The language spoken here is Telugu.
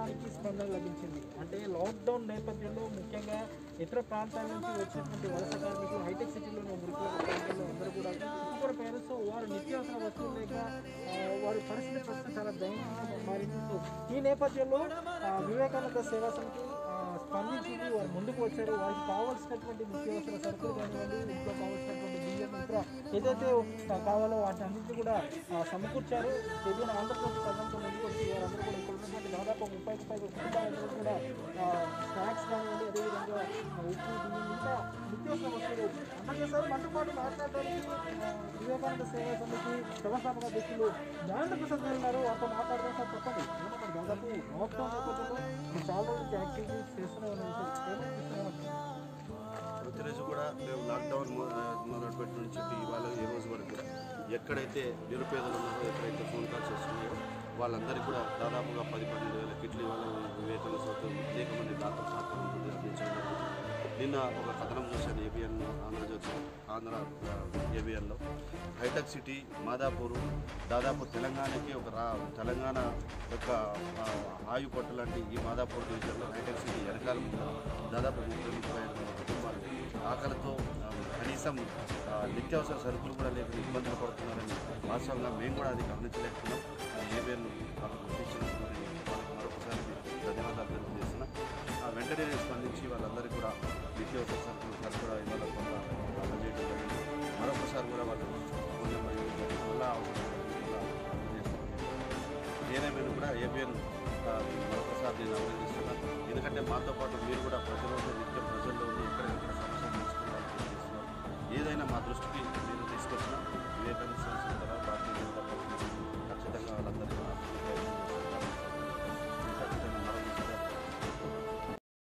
కార్యక్రమానికి స్పందన లభించింది అంటే లాక్డౌన్ నేపథ్యంలో ముఖ్యంగా ఇతర ప్రాంతాల నుంచి వచ్చినటువంటి వలస కార్మికులు హైటెక్ సిటీలోని గురుకుల ప్రాంతాల్లో అందరూ కూడా ఇప్పుడు పేరెంట్స్ వారు నిత్యావసర వస్తువులు లేక ఆ, వారి పరిస్థితి ప్రస్తుతం చాలా దయనీయంగా మారింది సో ఈ నేపథ్యంలో ఆ, వివేకానంద సేవా సమితి ఆ, స్పందించింది వారు ముందుకు వచ్చారు వారికి కావాల్సినటువంటి నిత్యావసర సరుకులు కానివ్వండి ఇంట్లో కావాల్సినటువంటి బియ్యం ఇంకా ఏదైతే ఆ, కావాలో వాటి అన్నింటినీ కూడా ఆ, సమకూర్చారు ఏదైనా ఆంధ్రప్రదేశ్ ప్రజలతో ముందుకు వచ్చి వారందరూ కూడా ఇక్కడ ఉన్నటువంటి దాదాపు ముప్పై ముప్పై కుటుంబాలందరూ కూడా స్నాక్స్ కానివ్వండి అదేవిధంగా ఆ, ఉప్పు బియ్యం ఇంకా నిత్యావసర వస్తువులు అందజేశారు మనతో పాటు మాట్లాడడానికి ఆ, వివేకానంద సేవా సమితి వ్యవస్థాపక అధ్యక్షులు జ్ఞాన ప్రసాద్ గారు ఉన్నారు వారితో మాట్లాడడం సార్ చెప్పండి ఏమంటారు దాదాపు లాక్డౌన్ నేపథ్యంలో మీరు చాలా రోజులకి యాక్టివిటీస్ చేస్తూనే ఉన్న విషయం ఏమైనా ప్రతిరోజు కూడా మేము లాక్డౌన్ మొ- మొదలుపెట్టి నుంచి ఇవాళ ఈ రోజు వరకు ఎక్కడైతే నిరుపేదలు ఉన్నారో ఎక్కడైతే ఫోన్ కాల్స్ వస్తున్నాయో వాళ్ళందరికీ కూడా దాదాపుగా పది పన్నెండు వేల కిట్లు ఇవాళ వివేకానంద సౌకర్యం అనేక మంది డాక్టర్ సహకారం అందించడం జరిగింది నిన్న ఒక కథనం చూశాను ఏబిఎన్ ఆంధ్రజ్యోతి ఆంధ్ర ఏబిఎన్లో హైటెక్ సిటీ మాదాపూర్ దాదాపు తెలంగాణకి ఒక రా తెలంగాణ యొక్క ఆ, ఆయు పట్టు లాంటి ఈ మాదాపూర్ డివిజన్లో హైటెక్ సిటీ వెనకాల ముందు దాదాపు ముప్పై ముప్పై ఐదు మంది కుటుంబాలు ఆకలితో ఆ, కనీసం ఆ, నిత్యావసర సరుకులు కూడా లేక ఇబ్బందులు పడుతున్నారని వాస్తవంగా మేము కూడా అది గమనించలేకపోతున్నాం ఏబిఎన్ మాకు గుర్తించినందుకు నేను వాళ్ళకి మరొకసారి ధన్యవాదాలు తెలియజేస్తున్నా ఆ, వెంటనే స్పందించి వాళ్ళందరికీ కూడా నిత్యావసర సరుకులు సరఫరా ఇవాళ కొంత అందజేయడం జరిగింది మరొకసారి కూడా వాళ్ళు ఫోన్ నెంబర్ ఇవ్వడం వల్ల నేనేమైనా కూడా ఏబిఎన్ మరొకసారి నేను అభినందిస్తున్నాను ఎందుకంటే మాతో పాటు మీరు కూడా ప్రతిరోజు నిత్యం ప్రజల్లో ఉండి ఎక్కడెక్కడ సమస్యలు తెలుసుకోవడానికి ప్రయత్నిస్తున్నారు ఏదైనా మా దృష్టికి మీరు తీసుకొచ్చిన వివేకానంద సంస్థ ద్వారా భారతీయ